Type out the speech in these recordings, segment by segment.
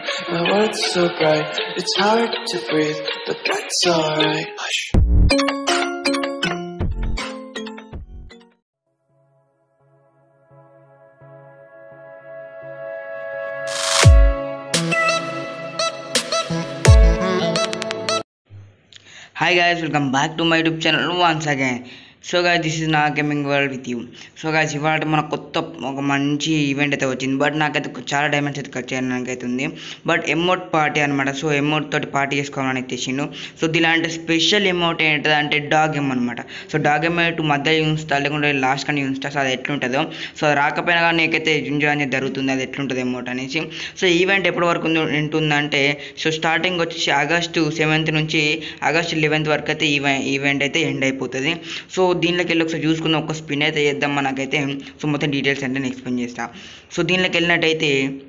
My world's so bright, it's hard to breathe, but that's alright. Hush. Hi guys welcome back to my YouTube channel once again so guys this is నా gaming world with you so guys ఇవాళ మన కొత్త ఒక మంచి event అయితే వచ్చింది but నాకైతే చాలా డైమండ్స్ అయితే ఖర్చు చేయడానికి అయితే ఉంది బట్ ఎమౌట్ పార్టీ అనమాట సో ఎమౌట్ తోటి పార్టీ చేసుకోవాలని అయితే తెచ్చిండు సో దీలాంటి స్పెషల్ ఎమౌట్ ఏంటంటే అంటే డాగ్ ఎమ్ అనమాట సో డాగ్ ఎమౌట్ మధ్య ఉంచుతా లేకుంటే లాస్ట్ కానీ ఉంచుతా సో అది ఎట్లుంటుందో సో అది రాకపోయినా కానీ నీకైతే ఎంజాయ్ అనేది జరుగుతుంది అది ఎట్లుంటుంది ఎమౌట్ అనేసి సో ఈవెంట్ ఎప్పటి వరకు ఉంది- ఉంటుందంటే సో స్టార్టింగ్ వచ్చేసి ఆగస్టు సెవెంత్ నుంచి ఆగస్టు లెవెన్త్ వరకు అయితే ఈవె ఈవెంట్ అయితే ఎండ్ అయిపోతుంది సో దీనిలోకి వెళ్ళి ఒకసారి చూసుకున్న ఒక స్పిన్ అయితే చేద్దాం మనకైతే సో మొత్తం డీటెయిల్స్ అంటే నేను ఎక్స్ప్లెయిన్ చేస్తా సో దీనిలోకి వెళ్ళినట్టయితే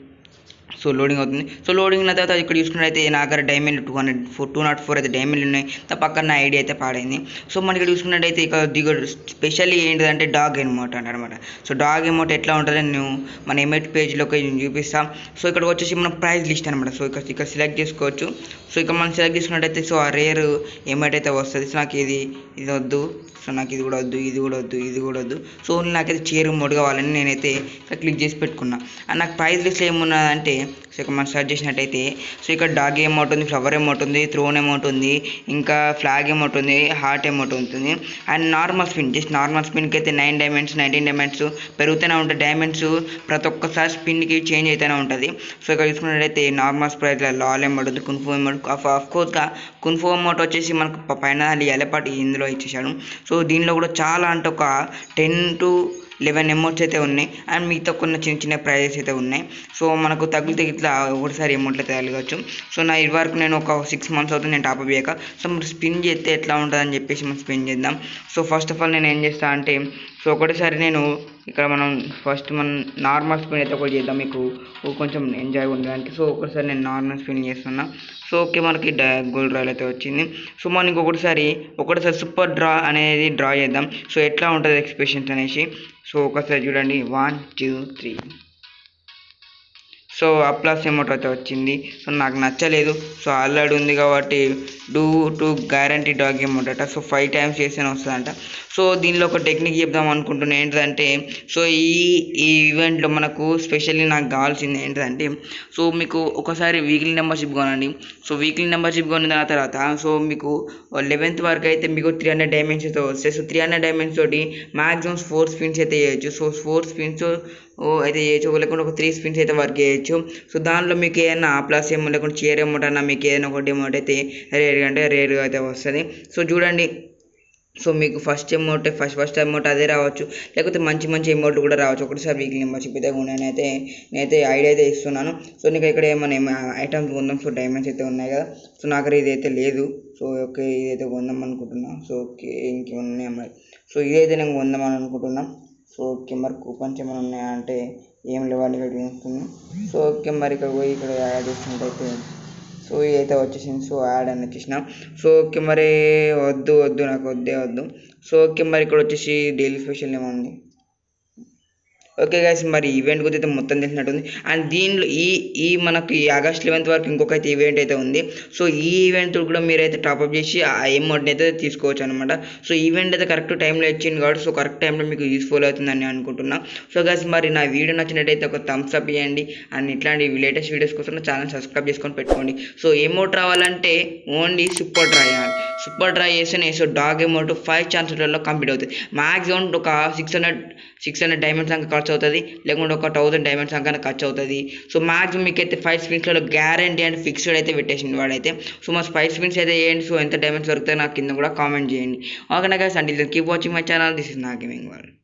సో లోడింగ్ అవుతుంది సో లోడింగ్ అయిన తర్వాత ఇక్కడ చూసుకున్నట్టయితే నా దగ్గర diamond two hundred four two not four అయితే డైమండ్లు ఉన్నాయి దా పక్కన నా ఐడి అయితే పాడైంది సో మనకి ఇక్కడ చూసుకున్నట్టయితే ఇక్కడ దిగుడు స్పెషల్లీ ఏంటిదంటే డాగ్ ఎమౌంట్ అనమాట సో డాగ్ ఎమౌంట్ ఎట్లా ఉంటుందో నేను మన ఎమౌంట్ పేజ్లోకి చూపిస్తాం సో ఇక్కడ వచ్చేసి మనం ప్రైస్ లిస్ట్ అనమాట సో ఇక్కడ ఇక్కడ సెలెక్ట్ చేసుకోవచ్చు సో ఇక్కడ మనం సెలెక్ట్ చేసుకున్నట్టయితే సో ఆ రేర్ ఎమౌంట్ అయితే వస్తుంది సో నాకు ఇది ఇది వద్దు సో నాకు ఇది కూడా వద్దు ఇది కూడా వద్దు ఇది కూడా వద్దు సో ఓన్లీ నాకైతే చీర మోడ్ కావాలని నేనైతే ఇక్కడ క్లిక్ చేసి పెట్టుకున్నా అండ్ నాకు ప్రైస్ లిస్ట్ ఏమున్నదంటే సో ఇక్కడ మనం సెర్చ్ చేసినట్టయితే సో ఇక్కడ డాగ్ అమౌంట్ ఉంది ఫ్లవర్ అమౌంట్ ఉంది థ్రోన్ అమౌంట్ ఉంది ఇంకా ఫ్లాగ్ అమౌంట్ ఉంది హార్ట్ అమౌంట్ ఉంటుంది and normal spin just normal స్పిన్కి అయితే నైన్ డైమండ్స్ నైన్టీన్ డైమండ్స్ పెరుగుతూనే ఉంటాయి డైమండ్స్ ప్రతి ఒక్కసారి స్పిన్కి చేంజ్ అవుతూనే ఉంటుంది సో ఇక్కడ చూసుకున్నట్టయితే నార్మల్ ప్రైస్ లాల్ అమౌంట్ ఉంది కున్ఫూ అమౌంట్ ఆఫ్ కోర్స్గా కున్ఫూ అమౌంట్ వచ్చేసి మనకు ప- పైన ఎలపాటి ఇందులో ఇచ్చేసాడు సో దీనిలో కూడా చాలా అంటే ఒక టెన్ టు లెవెన్ అమౌంట్స్ అయితే ఉన్నాయి అండ్ మిగతా కొన్ని చిన్న చిన్న ప్రైజెస్ అయితే ఉన్నాయి సో మనకు తగిలితే ఇట్లా ఒకటిసారి అమౌంట్లు అయితే తగలగచ్చు సో నా ఇది వరకు నేను ఒక సిక్స్ మంత్స్ అవుతుంది నేను టాప్అప్ చేయక సో మరి స్పిన్ చేస్తే ఎట్లా ఉంటుందని చెప్పేసి మనం స్పిన్ చేద్దాం సో ఫస్ట్ ఆఫ్ ఆల్ నేను ఏం చేస్తా అంటే సో ఒకటేసారి నేను ఇక్కడ మనం ఫస్ట్ మనం నార్మల్ స్పిన్ అయితే ఒకటి చేద్దాం మీకు కొంచెం ఎంజాయ్ ఉండడానికి సో ఒకసారి నేను నార్మల్ స్పిన్ చేస్తున్నా సో ఓకే మనకి గోల్డ్ రాయల్ అయితే వచ్చింది సో మనం ఇంకొకటిసారి ఒకటిసారి సూపర్ డ్రా అనేది డ్రా చేద్దాం సో ఎట్లా ఉంటుంది ఎక్స్ప్రెషన్స్ అనేసి సో ఒకసారి చూడండి one two three so applause amount అయితే వచ్చింది సో నాకు నచ్చలేదు సో ఆల్రెడీ ఉంది కాబట్టి due to guarantee dog amount అట సో ఫైవ్ టైమ్స్ చేస్తేనే వస్తుందంట సో దీనిలో ఒక టెక్నిక్ చెప్దాం అనుకుంటున్నా ఏంటంటే సో ఈ ఈ ఈవెంట్లో మనకు స్పెషల్లీ నాకు కావాల్సింది ఏంటంటే సో మీకు ఒకసారి వీక్లీ మెంబర్షిప్ కొనండి సో వీక్లీ మెంబర్షిప్ కొన్న తర్వాత సో మీకు లెవెన్త్ వరకు అయితే మీకు త్రీ హండ్రెడ్ డైమెన్షన్స్ అయితే వస్తాయి సో త్రీ హండ్రెడ్ డైమెన్షన్స్ తోటి మ్యాక్సిమం ఫోర్ స్పిన్స్ అయితే చేయొచ్చు సో ఫోర్ స్పిన్స్ ఓ అయితే చేయొచ్చు లేకుంటే ఒక త్రీ స్పిన్స్ అయితే వర్క్ చేయొచ్చు సో దాంట్లో మీకు ఏదైనా ప్లస్ ఏమో లేకుంటే చీర అమౌంట్ అన్న మీకు ఏదైనా ఒకటి అమౌంట్ అయితే రేర్ అంటే రేరుగా అయితే వస్తుంది సో చూడండి సో మీకు first amount first first amount అదే రావచ్చు లేకపోతే మంచి మంచి అమౌంట్ కూడా రావచ్చు ఒకటిసారి వీక్లీ మెంబర్షిప్ అయితే నేనైతే నేనైతే ఐడియా అయితే ఇస్తున్నాను సో నీకు ఇక్కడ ఏమైనా ఐటమ్స్ కొందాం సో డైమండ్స్ అయితే ఉన్నాయి కదా సో నాకు ఇది అయితే లేదు సో ఓకే ఇదైతే కొందాం అనుకుంటున్నా సో ఓకే ఇంకేమైనా ఉన్నాయా మరి సో ఇదైతే నేను కొందామని అనుకుంటున్నా సో ఓకే మరి కూపన్స్ ఏమైనా ఉన్నాయా అంటే ఏం లేవాలి ఇక్కడ చూస్తున్నాం సో ఓకే మరి ఇక్కడ పోయి ఇక్కడ యాడ్ చేసినట్టయితే సో ఇదైతే వచ్చేసింది సో యాడ్ అని వచ్చేసిన సో ఓకే మరి వద్దు వద్దు నాకు వద్దే వద్దు సో ఓకే మరి ఇక్కడ వచ్చేసి డైలీ స్పెషల్ ఏముంది ఓకే గైస్ మరి ఈవెంట్ గురించి అయితే మొత్తం తెలిసినట్టుంది అండ్ దీనిలో ఈ ఈ మనకి ఈ ఆగస్ట్ లెవెన్త్ వరకు ఇంకొక అయితే ఈవెంట్ అయితే ఉంది సో ఈ ఈవెంట్ కూడా మీరైతే టాప్అప్ చేసి ఆ అమౌంట్ని అయితే తీసుకోవచ్చు అనమాట సో ఈవెంట్ అయితే కరెక్ట్ టైంలో ఇచ్చింది కాబట్టి సో కరెక్ట్ టైంలో మీకు యూస్ఫుల్ అవుతుందని అనుకుంటున్నా సో గైస్ మరి నా వీడియో నచ్చినట్టయితే ఒక థమ్స్ అప్ ఇవ్వండి అండ్ ఇట్లాంటి లేటెస్ట్ వీడియోస్ కోసం నా ఛానల్ సబ్స్క్రైబ్ చేసుకొని పెట్టుకోండి సో ఎమౌంట్ రావాలంటే ఓన్లీ సూపర్ డ్రా చేయాలి సూపర్ డ్రా చేస్తేనే సో డాగ్ అమౌంట్ ఫైవ్ ఛాన్సెస్లలో కంప్లీట్ అవుతుంది మ్యాక్సిమం ఒక six hundred six hundred diamonds అంక ఖర్చు అవుతుంది లేకుంటే ఒక థౌసండ్ డైమండ్స్ అంక ఖర్చు అవుతుంది సో మ్యాక్సిమం మీకు అయితే ఫైవ్ స్పిన్స్లో గ్యారంటీ అండ్ ఫిక్స్డ్ అయితే పెట్టేసింది వాడైతే సో మా ఫైవ్ స్పిన్స్ అయితే చేయండి సో ఎంత డైమండ్స్ దొరుకుతాయి నాకు కింద కూడా కామెంట్ చేయండి ఓకే నా గైస్ అండి keep watching my channel this is నా గేమింగ్ వరల్డ్